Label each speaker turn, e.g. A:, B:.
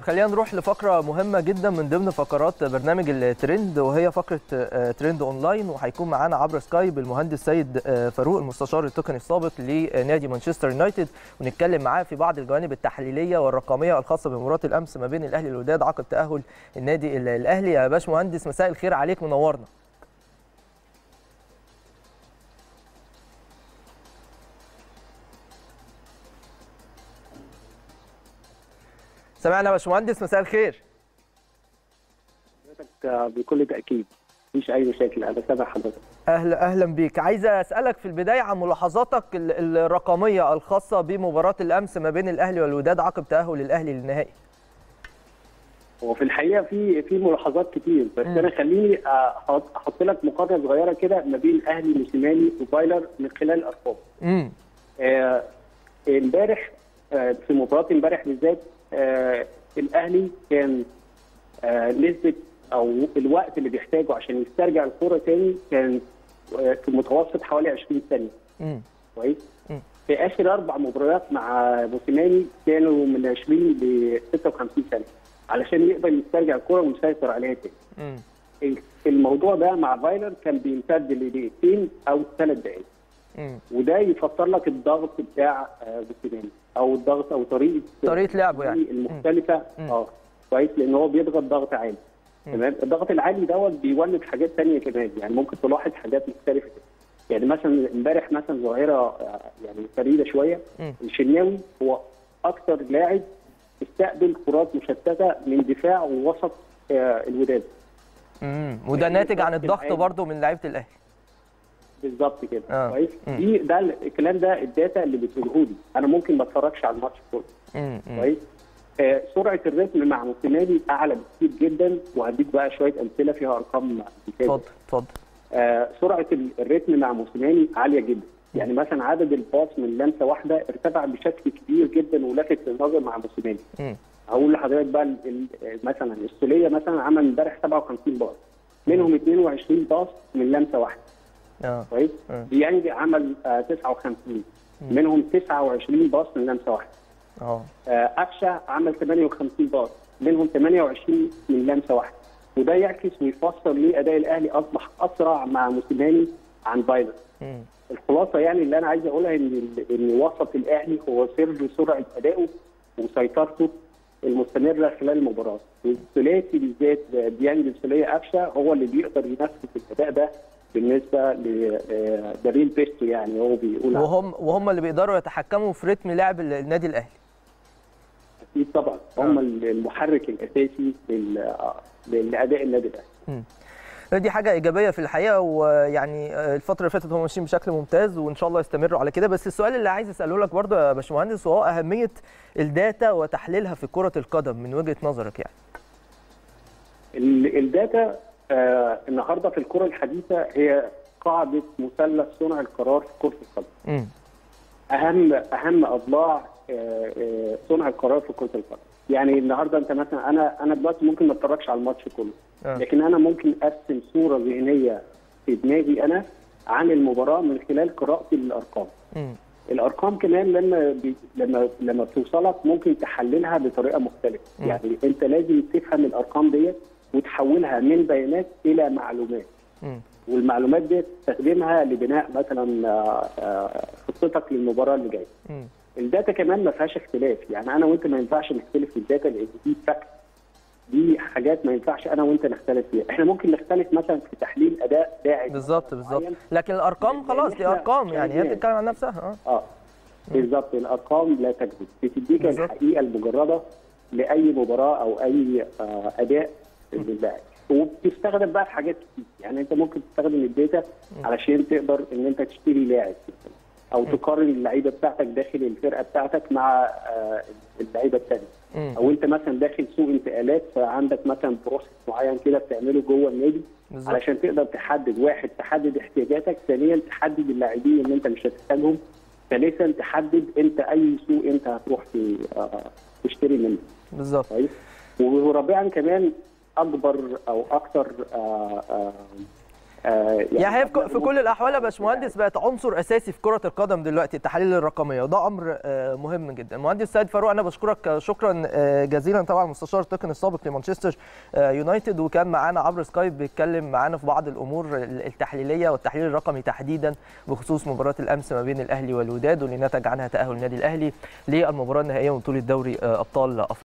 A: خلينا نروح لفقرة مهمة جدا من ضمن فقرات برنامج الترند وهي فقرة آه، ترند اونلاين وهيكون معانا عبر سكايب المهندس سيد آه، فاروق المستشار التقني السابق لنادي مانشستر يونايتد ونتكلم معاه في بعض الجوانب التحليلية والرقمية الخاصة بمباراة الأمس ما بين الأهلي والوداد عقب تأهل النادي ال- الأهلي يا باش مهندس مساء الخير عليك منورنا سمعنا يا باشمهندس مساء الخير
B: حضرتك بكل تاكيد مفيش اي مشاكل انا سامع حضرتك
A: اهلا اهلا بيك عايز اسالك في البدايه عن ملاحظاتك ال- الرقميه الخاصه بمباراه الامس ما بين الاهلي والوداد عقب تاهل الاهلي للنهائي
B: هو في الحقيقه في في ملاحظات كتير بس
A: مم.
B: انا خليني احط احط لك مقارنه صغيره كده ما بين اهلي موسيماني وفايلر من خلال الارقام
A: امم
B: آه، امبارح آه، في مباراه امبارح بالذات آه، الاهلي كان آه، نسبه او الوقت اللي بيحتاجه عشان يسترجع الكوره تاني كان آه، في متوسط حوالي 20 ثانيه
A: امم
B: كويس
A: مم.
B: في اخر اربع مباريات مع موسيماني كانوا من 20 ل 56 سنه علشان يقدر يسترجع الكره ويسيطر عليها تاني
A: امم
B: الموضوع ده مع فايلر كان بيمتد لدقيقتين او ثلاث دقائق
A: امم
B: وده يفسر لك الضغط بتاع آه، موسيماني او الضغط او طريقه
A: طريقة لعبه يعني.
B: المختلفه
A: مم.
B: اه كويس لان هو بيضغط ضغط عالي
A: مم.
B: تمام الضغط العالي دوت بيولد حاجات ثانيه كمان يعني ممكن تلاحظ حاجات مختلفه كده. يعني مثلا امبارح مثلا ظاهره آه، يعني فريده شويه
A: مم.
B: الشناوي هو اكثر لاعب استقبل كرات مشتته من دفاع ووسط آه، الوداد
A: امم وده
B: يعني
A: ناتج عن
B: الضغط
A: الضغط
B: العالي.
A: برضو من لعيبه الاهلي
B: بالظبط كده
A: آه.
B: كويس
A: مم.
B: دي ده الكلام ده الداتا اللي بتقوله لي انا ممكن ما اتفرجش على الماتش كله
A: امم
B: كويس آه سرعه الريتم مع موسيماني اعلى بكتير جدا وهديك بقى شويه امثله فيها ارقام ممتازة.
A: اتفضل اتفضل
B: آه سرعه ال- الريتم مع موسيماني عاليه جدا يعني مثلا عدد الباص من لمسه واحده ارتفع بشكل كبير جدا ولافت للنظر مع موسيماني
A: امم
B: هقول لحضرتك بقى ال- ال- مثلا السوليه مثلا عمل امبارح 57 باص منهم 22 باص من لمسه واحده
A: اه
B: كويس
A: مم.
B: ديانج عمل آه 59 منهم 29 باص من لمسه واحده
A: اه
B: آه، قفشه عمل 58 باص منهم 28 من لمسه واحده وده يعكس ويفسر ليه اداء الاهلي اصبح اسرع مع موسيماني عن بايلر
A: امم
B: الخلاصه يعني اللي انا عايز اقولها ان ان وسط الاهلي هو سر سرعه ادائه وسيطرته المستمره خلال المباراه والثلاثي بالذات ديانج الثلاثي قفشه هو اللي بيقدر ينفذ الاداء ده بالنسبه لدارين بيستو يعني هو بيقول عنه.
A: وهم وهم اللي بيقدروا يتحكموا في رتم لعب ال- النادي الاهلي
B: اكيد طبعا هم المحرك الاساسي لل- لاداء النادي الاهلي
A: دي حاجة إيجابية في الحقيقة ويعني الفترة اللي فاتت هم ماشيين بشكل ممتاز وإن شاء الله يستمروا على كده بس السؤال اللي عايز أسأله لك برضه يا باشمهندس وهو أهمية الداتا وتحليلها في كرة القدم من وجهة نظرك يعني.
B: ال- الداتا آه النهارده في الكره الحديثه هي قاعده مثلث صنع القرار في كره القدم
A: امم
B: اهم اهم اضلاع آه، آه، صنع القرار في كره القدم يعني النهارده انت مثلا انا انا دلوقتي ممكن ما اتفرجش على الماتش كله
A: آه.
B: لكن انا ممكن ارسم صوره ذهنيه في دماغي انا عن المباراه من خلال قراءتي للارقام
A: امم
B: الارقام كمان لما بي... لما لما بتوصلك ممكن تحللها بطريقه مختلفه
A: مم.
B: يعني انت لازم تفهم الارقام ديت وتحولها من بيانات الى معلومات
A: امم
B: والمعلومات دي تستخدمها لبناء مثلا آه، آه، خطتك للمباراه اللي جايه
A: امم
B: الداتا كمان ما فيهاش اختلاف يعني انا وانت ما ينفعش نختلف في الداتا لان دي فاكت دي حاجات ما ينفعش انا وانت نختلف فيها احنا ممكن نختلف مثلا في تحليل اداء لاعب
A: بالظبط بالظبط
B: معين.
A: لكن الأرقام خلاص دي
B: إحنا
A: أرقام يعني هي
B: شايفين.
A: بتتكلم عن نفسها اه
B: اه بالظبط الارقام لا تكذب بتديك
A: بالظبط.
B: الحقيقه المجرده لاي مباراه او اي آه اداء للاعب وبتستخدم بقى في حاجات كتير يعني انت ممكن تستخدم الداتا علشان تقدر ان انت تشتري لاعب او تقارن اللعيبه بتاعتك داخل الفرقه بتاعتك مع آه اللعيبه الثانيه
A: مم.
B: او انت مثلا داخل سوق انتقالات فعندك مثلا بروسيس معين كده بتعمله جوه النادي
A: بالظبط.
B: علشان تقدر تحدد واحد تحدد احتياجاتك ثانيا تحدد اللاعبين اللي انت مش هتحتاجهم ثالثا تحدد انت اي سوق انت هتروح في آه، تشتري منه
A: بالظبط
B: كويس ورابعا كمان اكبر او اكثر آه، آه، آه
A: يعني هي في كل الاحوال يا باشمهندس بقت عنصر اساسي في كره القدم دلوقتي التحاليل الرقميه وده امر مهم جدا المهندس سيد فاروق انا بشكرك شكرا جزيلا طبعا المستشار التقني السابق لمانشستر يونايتد وكان معانا عبر سكايب بيتكلم معانا في بعض الامور التحليليه والتحليل الرقمي تحديدا بخصوص مباراه الامس ما بين الاهلي والوداد واللي نتج عنها تاهل النادي الاهلي للمباراه النهائيه من بطوله دوري ابطال افريقيا